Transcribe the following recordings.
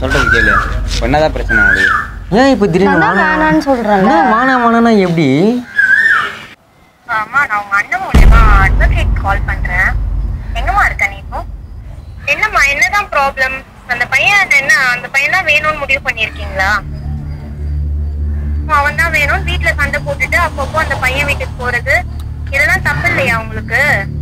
சொல்றது கேளு இப்போ என்னதான் பிரச்சனை உங்களுக்கு ஏன் இப்போ திடீர்னு நான் தான் வானா வேணான்னு சொல்றேன்ல என்ன வானா வானானா எப்படி ஆமா நான் உங்க அண்ணன் மூலியமா அட்வொகேட் கால் பண்றேன் எங்கம்மா இருக்க நீ இப்போ என்னம்மா என்னதான் ப்ராப்ளம் அந்த பையன் என்ன அந்த பையன் தான் வேணும்னு முடிவு பண்ணிருக்கீங்களா அவன் தான் வேணும் வீட்டுல சண்டை போட்டுட்டு அப்பப்போ அந்த பையன் வீட்டுக்கு போறது இதெல்லாம் தப்பு இல்லையா உங்களுக்கு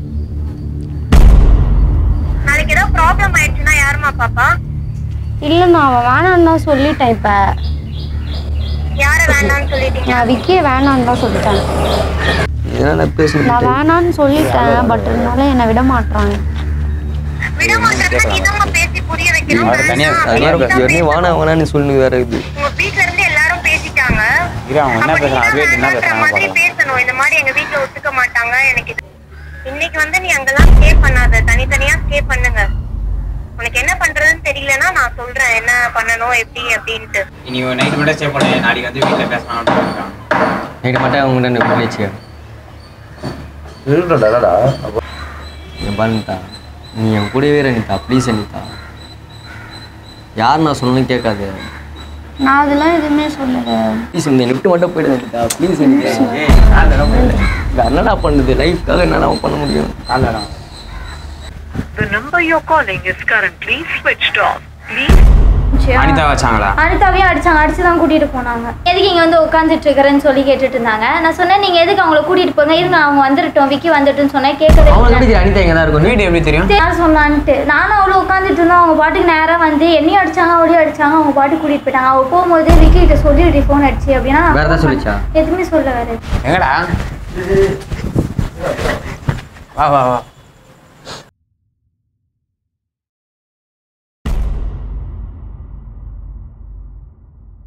நாளைக்கு ஏதாவது ப்ராப்ளம் ஆயிடுச்சுன்னா யாரும்மா பாப்பா இல்லைண்ணா அவன் வேணான்னு தான் சொல்லிட்டேன் இப்போ யார வேண்டாம்னு சொல்லிட்டீங்க நான் விக்கியை வேணான்னு தான் சொல்லிட்டேன் என்னடா பேசுறது நான் வேணான்னு சொல்லிட்டேன் பட் இருந்தாலும் என்னை விட மாட்றாங்க விட மாட்டேன்னா நீதாம்மா பேசி புரிய வைக்கணும் அவரை தனியா- வேண்டாம், தனியா நீதான் உடனே பேசணும். வானா வானான்னு சொல்லு வேற இது உங்க வீட்ல இருந்து எல்லாரும் பேசிட்டாங்க இரு அவன் என்ன அப்ப பேசுறான் நீதான் அதுவே என்ன வேண்டான்ற பேசுறான் மாதிரி பாக்கலாம் பேசணும் இந்த மாதிரி எங்க வீட்ல ஒத்துக்க மாட்டாங்க எனக்கு இது இன்னைக்கு வந்து நீ அங்கெல்லாம் ஸ்டே பண்ணாத தனித்தனியா ஸ்டே பண்ணுங்க உனக்கு என்ன பண்றதுன்னு தெரியலன்னா நான் சொல்றேன் என்ன பண்ணணும் எப்படி அப்படின்ட்டு நீ நைட் மட்டும் ஸ்டே பண்ணு நாளைக்கு வந்து வீட்டில் பேசலாம்னு இருக்கான் நைட்டு மட்டும் அவங்க கிட்ட எப்படி வச்சு இருக்கடா என் பண்ணிட்டா நீ என் கூடவே இரு அனிதா ப்ளீஸ் அனிதா யார் நான் சொல்லணும் கேட்காது நான் அதெல்லாம் எதுவுமே சொல்லலை ப்ளீஸ் இந்த விட்டு மட்டும் போயிடுது அனிதா ப்ளீஸ் அனிதா வேற என்னடா பண்ணுது லைஃப்காக என்னடா பண்ண முடியும் காலடா The number you're calling is currently switched off. Please Anitha வச்சாங்களா அனிதாவையும் அடிச்சாங்க அடிச்சு தான் கூட்டிட்டு போனாங்க எதுக்கு இங்க வந்து உட்காந்துட்டு இருக்கிறேன்னு சொல்லி கேட்டுட்டு இருந்தாங்க நான் சொன்னேன் நீங்க எதுக்கு அவங்கள கூட்டிட்டு போங்க இருங்க அவங்க வந்துட்டோம் விக்கி வந்துட்டுன்னு சொன்னேன் கேட்கவே அவங்களுக்கு இல்லை. எப்படி தெரியும் அனிதா எங்கே தான் இருக்கும் வீடு எப்படி தெரியும் யார் சொன்னான்ட்டு நானும் அவ்வளோ உட்காந்துட்டு இருந்தோம் அவங்க பாட்டுக்கு நேரா வந்து என்னையும் அடிச்சாங்க அவளையும் அடிச்சாங்க அவங்க பாட்டுக்கு கூட்டிட்டு போயிட்டாங்க அவ போகும்போது விக்கி கிட்ட சொல்லிட்டு ஃபோன் அடிச்சு அப்படின்னா நான் வேற ஏதாவது phone சொல்லிச்சா? எதுவுமே சொல்ல வேற எங்கடா வா வா வா